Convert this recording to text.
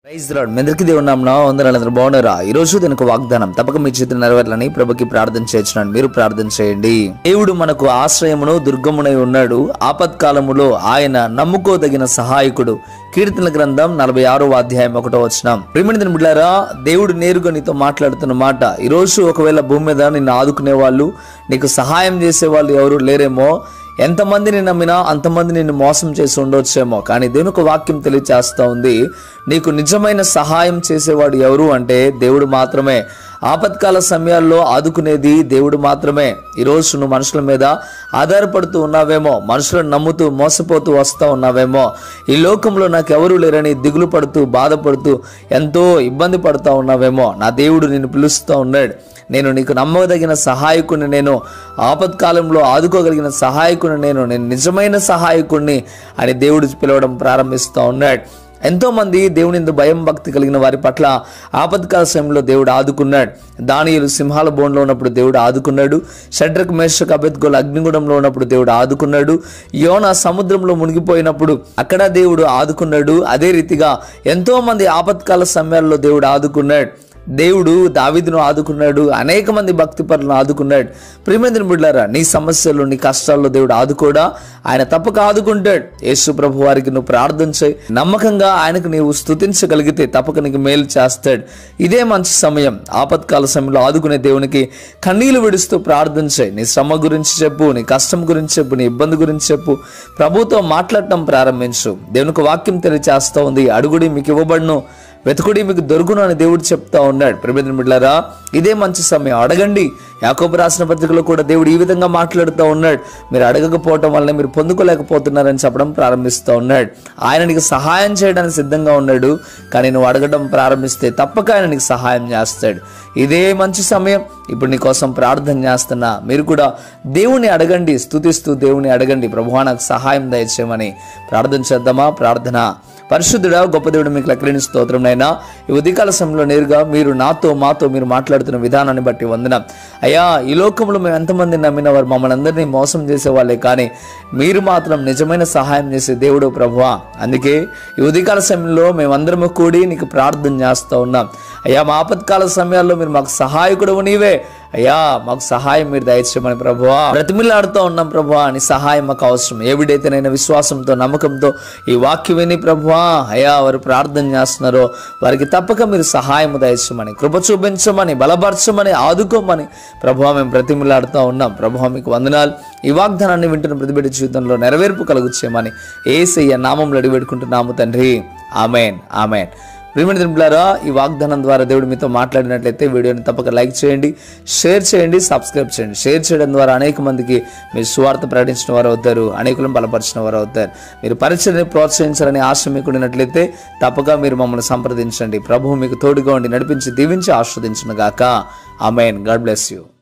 praise lord మెదరికి దేవుడు నామన వందనాలందరూ బాగున్నారా ఈ రోజు దీనికి వాగ్దానం తప్పక మీ చేతులు నెరవేరాలని ప్రభుకి ప్రార్థన చేయించినాను మీరు ప్రార్థన చేయండి దేవుడు మనకు ఆశ్రయమును దుర్గమునై ఉన్నాడు ఆపత్కాలములో ఆయన నమ్ముకోదగిన సహాయకుడు కీర్తన గ్రంథం నలభై ఆరో అధ్యాయం ఒకటో వచ్చిన ప్రిమిణిదిన బిడ్డారా దేవుడు నేరుగా నీతో మాట్లాడుతున్న మాట ఈ రోజు ఒకవేళ భూమి మీద నిన్ను ఆదుకునే వాళ్ళు నీకు సహాయం చేసే వాళ్ళు ఎవరు లేరేమో ఎంతమందిని నమ్మినా అంతమంది నిన్ను మోసం చేసి ఉండొచ్చేమో కానీ దేవుని ఒక వాక్యం తెలియచేస్తా ఉంది నీకు నిజమైన సహాయం చేసేవాడు ఎవరు అంటే దేవుడు మాత్రమే ఆపత్కాల సమయాల్లో ఆదుకునేది దేవుడు మాత్రమే ఈరోజు నువ్వు మనుషుల మీద ఆధారపడుతూ ఉన్నావేమో మనుషులను నమ్ముతూ మోసపోతూ వస్తూ ఉన్నావేమో ఈ లోకంలో నాకు ఎవరు లేరని దిగులు పడుతూ బాధపడుతూ ఎంతో ఇబ్బంది పడుతూ ఉన్నావేమో నా దేవుడు నిన్ను పిలుస్తూ ఉన్నాడు నేను నీకు నమ్మదగిన సహాయకుని నేను ఆపత్కాలంలో ఆదుకోగలిగిన సహాయకుని నేను నేను నిజమైన సహాయకుడిని అని దేవుడు పిలవడం ప్రారంభిస్తూ ఉన్నాడు ఎంతో మంది దేవుని యందు భయం భక్తి కలిగిన వారి పట్ల ఆపత్కాల సమయంలో దేవుడు ఆదుకున్నాడు దానియులు సింహాల బోన్లో ఉన్నప్పుడు దేవుడు ఆదుకున్నాడు షడ్రక్ మేషక్ అబెద్గోలు అగ్నిగుణంలో ఉన్నప్పుడు దేవుడు ఆదుకున్నాడు యోన సముద్రంలో మునిగిపోయినప్పుడు అక్కడ దేవుడు ఆదుకున్నాడు అదే రీతిగా ఎంతో మంది ఆపత్కాల సమయాల్లో దేవుడు ఆదుకున్నాడు దేవుడు దావిదును ఆదుకున్నాడు అనేక మంది భక్తి పరులను ఆదుకున్నాడు ప్రియమందిని బిడ్డారా నీ సమస్యలు నీ కష్టాల్లో దేవుడు ఆదుకోడా ఆయన తప్పక ఆదుకుంటాడు యేసు ప్రభు వారికి నువ్వు ప్రార్థన చేయి నమ్మకంగా ఆయనకు నీవు స్తుతించగలిగితే తప్పక నీకు మేలు చేస్తాడు ఇదే మంచి సమయం ఆపత్కాల సమయంలో ఆదుకునే దేవునికి కన్నీళ్లు విడుస్తూ ప్రార్థన చేయి నీ శ్రమ గురించి చెప్పు నీ కష్టం గురించి చెప్పు నీ ఇబ్బంది గురించి చెప్పు ప్రభుతో మాట్లాడటం ప్రారంభించు దేవునికి వాక్యం తెలియచేస్తూ ఉంది అడుగుడి మీకు ఇవ్వబడును వెతుకుడి మీకు దొరుకును అని దేవుడు చెప్తా ఉన్నాడు ప్రబేదన బిడ్డారా ఇదే మంచి సమయం అడగండి యాకోబు రాసిన పత్రికలో కూడా దేవుడు ఈ విధంగా మాట్లాడుతూ ఉన్నాడు మీరు అడగకపోవటం వల్ల మీరు పొందుకోలేకపోతున్నారని చెప్పడం ప్రారంభిస్తూ ఉన్నాడు ఆయన నీకు సహాయం చేయడానికి సిద్ధంగా ఉన్నాడు కానీ నువ్వు అడగడం ప్రారంభిస్తే తప్పక ఆయన నీకు సహాయం చేస్తాడు ఇదే మంచి సమయం ఇప్పుడు నీ కోసం ప్రార్థన చేస్తున్నా మీరు కూడా దేవుని అడగండి స్తుతిస్తూ దేవుని అడగండి ప్రభువా నాకు సహాయం దయచేయమని ప్రార్థన చేద్దామా ప్రార్థన పరిశుద్ధుడా గొప్ప దేవుడు మీకు లెక్కలేని స్తోత్రం నైనా ఈ ఉదయకాల సమయంలో నేరుగా మీరు నాతో మాతో మీరు మాట్లాడుతున్న విధానాన్ని బట్టి వందనం అయ్యా ఈ లోకంలో మేము ఎంతమంది నమ్మిన వారు మమ్మల్ని అందరినీ మోసం చేసే వాళ్ళే కానీ మీరు మాత్రం నిజమైన సహాయం చేసే దేవుడు ప్రభువా అందుకే ఈ ఉదయకాల సమయంలో మేమందరము కూడి నీకు ప్రార్థన చేస్తూ ఉన్నాం అయ్యా మా ఆపత్కాల సమయాల్లో మీరు మాకు సహాయకుడు నీవే అయ్యా మాకు సహాయం మీరు దయచేయమని ప్రభువా బ్రతిమిలాడుతూ ఉన్నాం ప్రభువా నీ సహాయం మాకు అవసరం ఏవిడైతేనైనా విశ్వాసంతో నమ్మకంతో ఈ వాక్యం విని ప్రభువా అయ్యా వారు ప్రార్థన చేస్తున్నారో వారికి తప్పక మీరు సహాయం దయచేయమని కృప చూపించమని బలపరచమని ఆదుకోమని ప్రభువా మేము బ్రతిమిలాడుతూ ఉన్నాం ప్రభువా మీకు వందనాలు ఈ వాగ్దానాన్ని వింటున్న ప్రతిబిడ్డ జీవితంలో నెరవేర్పు కలుగుచ్చేయమని ఏసయ్య నామంలో అడిగిపెట్టుకుంటున్నాము తండ్రి ఆమెన్ ఆమెన్ ప్రియమైన దింపులారా ఈ వాగ్దానం ద్వారా దేవుడు మీతో మాట్లాడినట్లయితే వీడియోని తప్పక లైక్ చేయండి షేర్ చేయండి సబ్స్క్రైబ్ చేయండి షేర్ చేయడం ద్వారా అనేక మందికి మీరు సువార్త ప్రకటించిన వారు అవుతారు అనేకులను బలపరిచిన వారు అవుతారు మీరు పరిచయని ప్రోత్సహించాలని ఆశ మీకు ఉన్నట్లయితే తప్పక మీరు మమ్మల్ని సంప్రదించండి ప్రభువు మీకు తోడుగా ఉండి నడిపించి దీవించి ఆస్వాదించిన గాక ఆమెన్ గాడ్ బ్లెస్ యూ